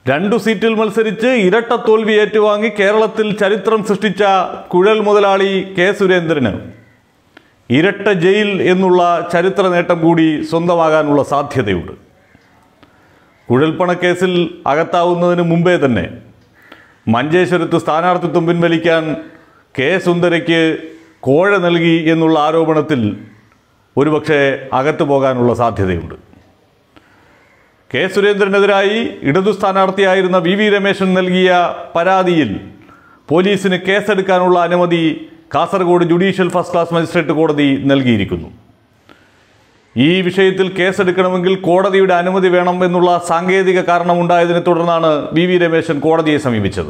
രണ്ടു സീറ്റിൽ മത്സരിച്ച് ഇരട്ട തോൽവി ഏറ്റുവാങ്ങി കേരളത്തിൽ ചരിത്രം സൃഷ്ടിച്ച കുഴൽ മുതലാളി കെ സുരേന്ദ്രന് ഇരട്ട ജയിൽ എന്നുള്ള ചരിത്ര നേട്ടം കൂടി സ്വന്തമാകാനുള്ള സാധ്യതയുണ്ട് കുഴൽപ്പണക്കേസിൽ അകത്താവുന്നതിന് മുമ്പേ തന്നെ മഞ്ചേശ്വരത്ത് സ്ഥാനാർത്ഥിത്വം പിൻവലിക്കാൻ കെ സുന്ദരയ്ക്ക് കോഴ നൽകി എന്നുള്ള ആരോപണത്തിൽ ഒരുപക്ഷെ അകത്തു പോകാനുള്ള സാധ്യതയുണ്ട് കെ സുരേന്ദ്രനെതിരായി ഇടതു സ്ഥാനാർത്ഥിയായിരുന്ന വി വി രമേശൻ നൽകിയ പരാതിയിൽ പോലീസിന് കേസെടുക്കാനുള്ള അനുമതി Kasaragod judicial first class magistrate കോടതി നൽകിയിരിക്കുന്നു ഈ വിഷയത്തിൽ കേസെടുക്കണമെങ്കിൽ കോടതിയുടെ അനുമതി വേണം എന്നുള്ള സാങ്കേതിക കാരണമുണ്ടായതിനെ തുടർന്നാണ് വി വി രമേശൻ കോടതിയെ സമീപിച്ചത്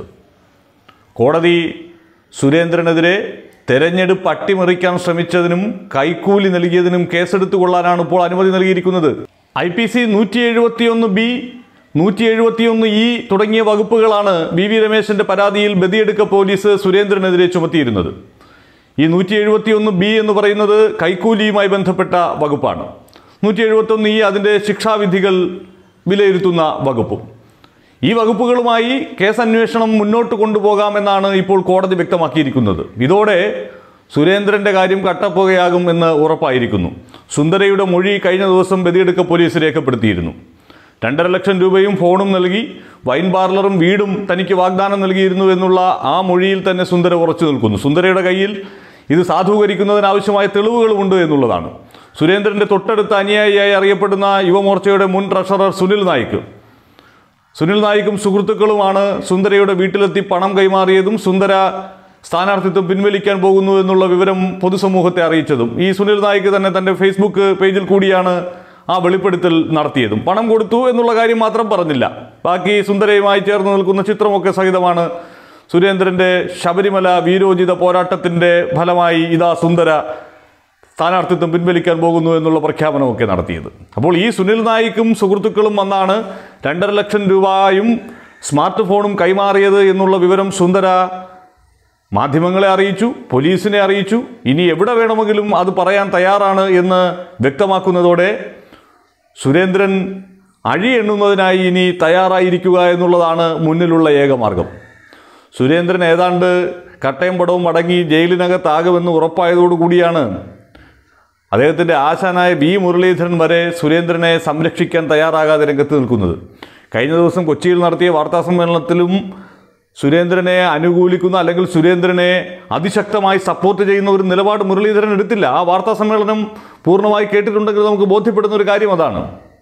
കോടതി സുരേന്ദ്രനെതിരെ തെരഞ്ഞെടുപ്പ് അട്ടിമറിക്കാൻ ശ്രമിച്ചതിനും കൈക്കൂലി നൽകിയതിനും കേസെടുത്തു കൊള്ളാനാണ് ഇപ്പോൾ അനുമതി നൽകിയിരിക്കുന്നത് ഐ പി സി നൂറ്റി എഴുപത്തിയൊന്ന് ബി നൂറ്റി എഴുപത്തിയൊന്ന് ഇ തുടങ്ങിയ വകുപ്പുകളാണ് വി വി രമേശന്റെ പരാതിയിൽ ബദിയെടുക്ക പോലീസ് സുരേന്ദ്രനെതിരെ ചുമത്തിയിരുന്നത് ഈ നൂറ്റി എഴുപത്തിയൊന്ന് ബി എന്ന് പറയുന്നത് കൈക്കൂലിയുമായി ബന്ധപ്പെട്ട വകുപ്പാണ് നൂറ്റി എഴുപത്തൊന്ന് ഇ അതിൻ്റെ ശിക്ഷാവിധികൾ വിലയിരുത്തുന്ന വകുപ്പും ഈ വകുപ്പുകളുമായി കേസ് അന്വേഷണം മുന്നോട്ട് കൊണ്ടുപോകാമെന്നാണ് ഇപ്പോൾ കോടതി വ്യക്തമാക്കിയിരിക്കുന്നത് ഇതോടെ സുരേന്ദ്രന്റെ കാര്യം കട്ടപ്പുകയാകും എന്ന് ഉറപ്പായിരിക്കുന്നു സുന്ദരയുടെ മൊഴി കഴിഞ്ഞ ദിവസം ബദിയെടുക്ക പോലീസ് രേഖപ്പെടുത്തിയിരുന്നു രണ്ടര ലക്ഷം രൂപയും ഫോണും നൽകി വൈൻ പാർലറും വീടും തനിക്ക് വാഗ്ദാനം നൽകിയിരുന്നു എന്നുള്ള ആ മൊഴിയിൽ തന്നെ സുന്ദര ഉറച്ചു നിൽക്കുന്നു സുന്ദരയുടെ കയ്യിൽ ഇത് സാധൂകരിക്കുന്നതിനാവശ്യമായ തെളിവുകളുമുണ്ട് എന്നുള്ളതാണ് സുരേന്ദ്രന്റെ തൊട്ടടുത്ത അനുയായിയായി അറിയപ്പെടുന്ന യുവമോർച്ചയുടെ മുൻ ട്രഷറർ സുനിൽ നായിക്ക് സുനിൽ നായിക്കും സുഹൃത്തുക്കളുമാണ് സുന്ദരയുടെ വീട്ടിലെത്തി പണം കൈമാറിയതും സുന്ദര സ്ഥാനാർത്ഥിത്വം പിൻവലിക്കാൻ പോകുന്നു എന്നുള്ള വിവരം പൊതുസമൂഹത്തെ അറിയിച്ചതും ഈ സുനിൽ നായിക്ക് തന്നെ തന്റെ ഫേസ്ബുക്ക് പേജിൽ കൂടിയാണ് ആ വെളിപ്പെടുത്തൽ നടത്തിയതും പണം കൊടുത്തു എന്നുള്ള കാര്യം മാത്രം പറഞ്ഞില്ല ബാക്കി സുന്ദരയുമായി ചേർന്ന് നിൽക്കുന്ന ചിത്രമൊക്കെ സഹിതമാണ് സുരേന്ദ്രന്റെ ശബരിമല വീരോചിത പോരാട്ടത്തിന്റെ ഫലമായി ഇതാ സുന്ദര സ്ഥാനാർത്ഥിത്വം പിൻവലിക്കാൻ പോകുന്നു എന്നുള്ള പ്രഖ്യാപനമൊക്കെ നടത്തിയത് അപ്പോൾ ഈ സുനിൽ നായിക്കും സുഹൃത്തുക്കളും വന്നാണ് രണ്ടര ലക്ഷം രൂപയും സ്മാർട്ട് ഫോണും കൈമാറിയത് എന്നുള്ള വിവരം സുന്ദര മാധ്യമങ്ങളെ അറിയിച്ചു പോലീസിനെ അറിയിച്ചു ഇനി എവിടെ വേണമെങ്കിലും അത് പറയാൻ തയ്യാറാണ് എന്ന് വ്യക്തമാക്കുന്നതോടെ സുരേന്ദ്രൻ അഴി എണ്ണുന്നതിനായി ഇനി തയ്യാറായിരിക്കുക എന്നുള്ളതാണ് മുന്നിലുള്ള ഏകമാർഗം സുരേന്ദ്രൻ ഏതാണ്ട് കട്ടയം പടവും അടങ്ങി ജയിലിനകത്താകുമെന്ന് ഉറപ്പായതോടുകൂടിയാണ് അദ്ദേഹത്തിൻ്റെ ആശാനായ വി മുരളീധരൻ വരെ സുരേന്ദ്രനെ സംരക്ഷിക്കാൻ തയ്യാറാകാതെ രംഗത്ത് നിൽക്കുന്നത് കഴിഞ്ഞ ദിവസം കൊച്ചിയിൽ നടത്തിയ വാർത്താ സമ്മേളനത്തിലും സുരേന്ദ്രനെ അനുകൂലിക്കുന്ന അല്ലെങ്കിൽ സുരേന്ദ്രനെ അതിശക്തമായി സപ്പോർട്ട് ചെയ്യുന്ന ഒരു നിലപാട് മുരളീധരൻ എടുത്തില്ല ആ വാർത്താ സമ്മേളനം പൂർണ്ണമായി കേട്ടിട്ടുണ്ടെങ്കിൽ നമുക്ക് ബോധ്യപ്പെടുന്ന ഒരു കാര്യം അതാണ്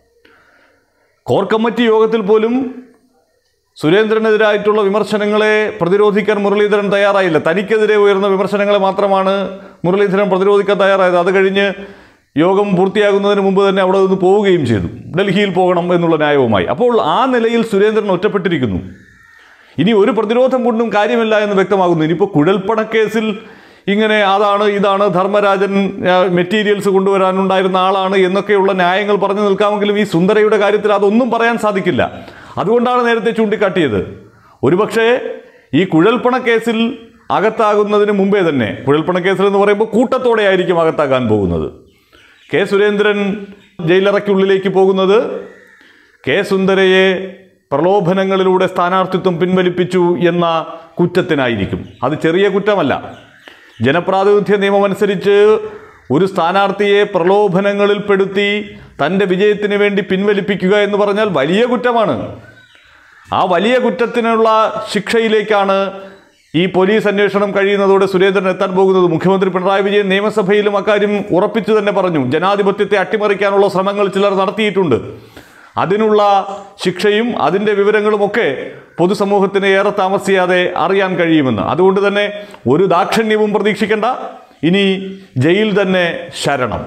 കോർ കമ്മിറ്റി യോഗത്തിൽ പോലും സുരേന്ദ്രനെതിരായിട്ടുള്ള വിമർശനങ്ങളെ പ്രതിരോധിക്കാൻ മുരളീധരൻ തയ്യാറായില്ല തനിക്കെതിരെ ഉയർന്ന വിമർശനങ്ങളെ മാത്രമാണ് മുരളീധരൻ പ്രതിരോധിക്കാൻ തയ്യാറായത് അത് കഴിഞ്ഞ് യോഗം പൂർത്തിയാകുന്നതിന് മുമ്പ് തന്നെ അവിടെ നിന്ന് പോവുകയും ചെയ്തു ഡൽഹിയിൽ പോകണം എന്നുള്ള ന്യായവുമായി അപ്പോൾ ആ നിലയിൽ സുരേന്ദ്രൻ ഒറ്റപ്പെട്ടിരിക്കുന്നു ഇനി ഒരു പ്രതിരോധം കൊണ്ടും കാര്യമില്ല എന്ന് വ്യക്തമാകുന്നു ഇനിയിപ്പോൾ കുഴൽപ്പണക്കേസിൽ ഇങ്ങനെ അതാണ് ഇതാണ് ധർമ്മരാജൻ ആ, മെറ്റീരിയൽസ് കൊണ്ടുവരാനുണ്ടായിരുന്ന ആളാണ് എന്നൊക്കെയുള്ള ന്യായങ്ങൾ പറഞ്ഞു നിൽക്കാമെങ്കിലും ഈ സുന്ദരയുടെ കാര്യത്തിൽ അതൊന്നും പറയാൻ സാധിക്കില്ല അതുകൊണ്ടാണ് നേരത്തെ ചൂണ്ടിക്കാട്ടിയത് ഒരുപക്ഷേ ഈ കുഴൽപ്പണക്കേസിൽ അകത്താകുന്നതിന് മുമ്പേ തന്നെ കുഴൽപ്പണക്കേസിൽ എന്ന് പറയുമ്പോൾ കൂട്ടത്തോടെ ആയിരിക്കും അകത്താകാൻ പോകുന്നത് കെ സുരേന്ദ്രൻ ജയിലറയ്ക്കുള്ളിലേക്ക് പോകുന്നത് കെ സുന്ദരയെ പ്രലോഭനങ്ങളിലൂടെ സ്ഥാനാർത്ഥിത്വം പിൻവലിപ്പിച്ചു എന്ന കുറ്റത്തിനായിരിക്കും അത് ചെറിയ കുറ്റമല്ല ജനപ്രാതിനിധ്യ നിയമമനുസരിച്ച് ഒരു സ്ഥാനാർത്ഥിയെ പ്രലോഭനങ്ങളിൽപ്പെടുത്തി തൻ്റെ വിജയത്തിന് വേണ്ടി പിൻവലിപ്പിക്കുക എന്ന് പറഞ്ഞാൽ വലിയ കുറ്റമാണ് ആ വലിയ കുറ്റത്തിനുള്ള ശിക്ഷയിലേക്കാണ് ഈ പോലീസ് അന്വേഷണം കഴിയുന്നതോടെ സുരേന്ദ്രൻ എത്താൻ പോകുന്നത് മുഖ്യമന്ത്രി പിണറായി വിജയൻ നിയമസഭയിലും അക്കാര്യം ഉറപ്പിച്ചു തന്നെ പറഞ്ഞു ജനാധിപത്യത്തെ അട്ടിമറിക്കാനുള്ള ശ്രമങ്ങൾ ചിലർ നടത്തിയിട്ടുണ്ട് അതിനുള്ള ശിക്ഷയും അതിൻ്റെ വിവരങ്ങളുമൊക്കെ പൊതുസമൂഹത്തിന് ഏറെ താമസിയാതെ അറിയാൻ കഴിയുമെന്ന് അതുകൊണ്ട് തന്നെ ഒരു ദാക്ഷിണ്യവും പ്രതീക്ഷിക്കേണ്ട ഇനി ജയിൽ തന്നെ ശരണം